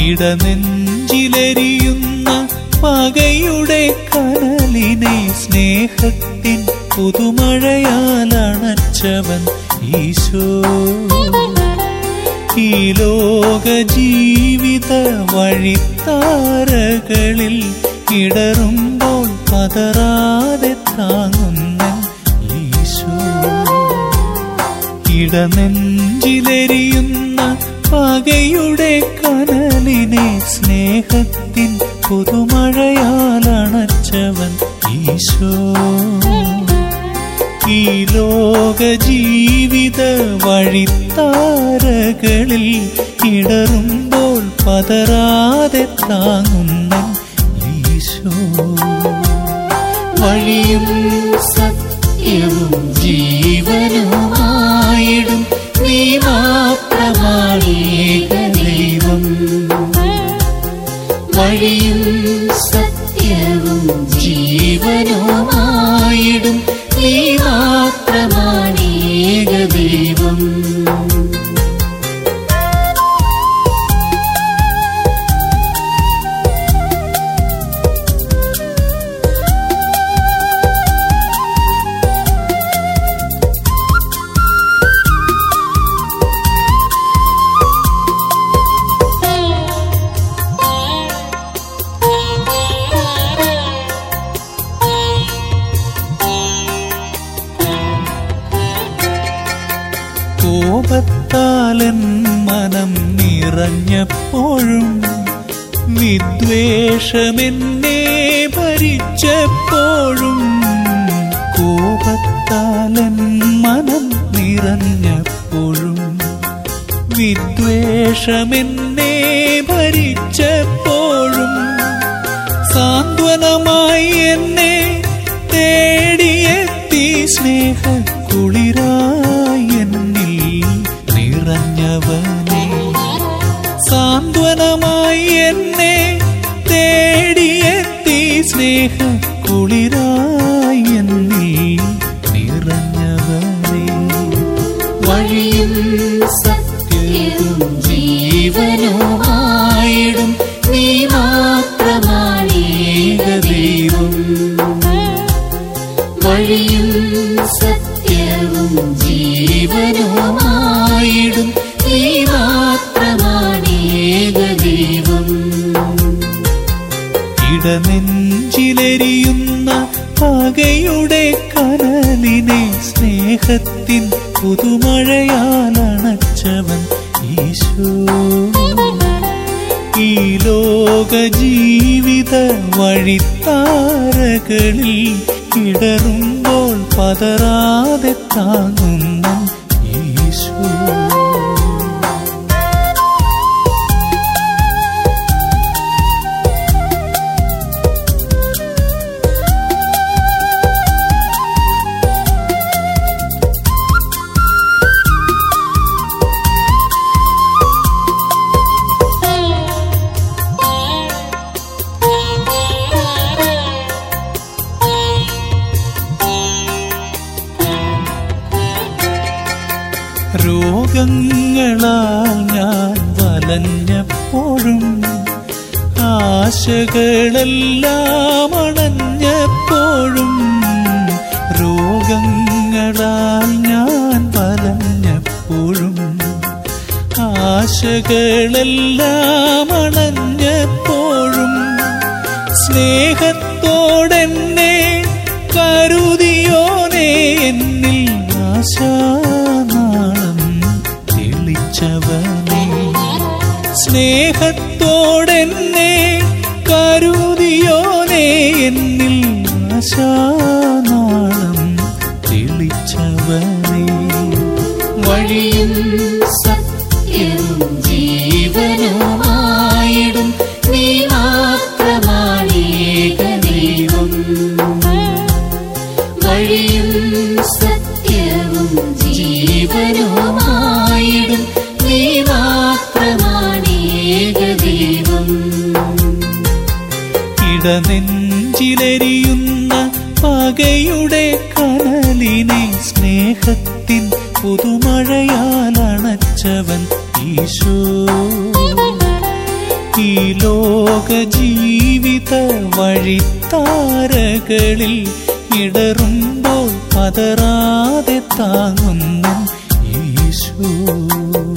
ഇടനെഞ്ചിലെരിയുന്ന പകയുടെ കനലിനെ സ്നേഹത്തിൻ പുതുമഴയാൽ അണച്ചവൻ ഈശോ ഈ ലോക ജീവിത വഴിത്താരകളിൽ ഇടറുമ്പോൾ പതറാതെ താങ്ങുന്ന ഈശോ ഇടനെഞ്ചിലെരിയുന്ന പകയുടെ കനലിനെ സ്നേഹത്തിൻ പുതുമഴയാൽ അണച്ചവൻ ഈശോ ഈ ലോക ജീവിത വഴിത്താരകളിൽ ഇടറുമ്പോൾ പതറാതെ താങ്ങുന്ന ഈശോ വഴിയും സത്യവും ജീവനുമായിടും നീ മാത്രമാണേക ദൈവം വഴിയും സത്യവും ജീവനുമായിടും നീ മാത്രമാണേക ദൈവം കോപത്താലൻ മനം നിറഞ്ഞപ്പോഴും വിദ്വേഷമെന്നെ ഭരിച്ചപ്പോഴും കോപത്താലൻ മനം നിറഞ്ഞപ്പോഴും വിദ്വേഷമെന്നെ ഭരിച്ചപ്പോഴും സാന്ത്വനമായി എന്നെ തേടിയെത്തി സ്നേഹ കുളിരായി എന്നിൽ നിറഞ്ഞവനെ സാന്ത്വനമായി എന്നെ തേടിയെത്തി സ്നേഹ കുളിരായി എന്നിൽ നിറഞ്ഞവനെ വഴിയും സത്യവും ജീവനുമായിടും നീ മാത്രമാണേക ദൈവം വഴിയും സത്യവും ജീവനുമായിടും നീ മാത്രമാണേക ദൈവം ഇടനെഞ്ചിലെരിയുന്ന പകയുടെ കനലിനെ സ്നേഹത്തിൻ പുതുമഴയാൽ അണച്ചവൻ ഈശോ ഈ ലോക ജീവിത വഴിത്താരകളിൽ ഇടറുമ്പോൾ പതറാതെ താങ്ങുന്ന ഈശോ രോഗങ്ങളാൽ ഞാൻ വലഞ്ഞപ്പോഴും ആശകളെല്ലാം അണഞ്ഞപ്പോഴും രോഗങ്ങളാൽ ഞാൻ വലഞ്ഞപ്പോഴും ആശകളെല്ലാം അണഞ്ഞപ്പോഴും സ്നേഹത്തോടെന്നെ കരുതിയോനെ എന്നിൽ ആശാനാളം തെളിച്ചവനെ സ്നേഹത്തോടെന്നെ കരുതിയോനെ എന്നിൽ ആശാനാളം തെളിച്ചവനെ വഴിയും സത്യവും ജീവനുമായിടും നീ മാത്രമാണേക ദൈവം വഴിയും സത്യവും ജീവനുമായിടും നീ മാത്രമാണേക ദൈവം ഇടനെഞ്ചിലെരിയുന്ന പകയുടെ കനലിനെ സ്നേഹത്തിൻ പുതുമഴയാൽ അണച്ചവൻ ഈശോ ഈ ലോക ജീവിത വഴിത്താരകളിൽ ഇടറുമ്പോൾ പതറാതെ താങ്ങുന്നു ഈശോ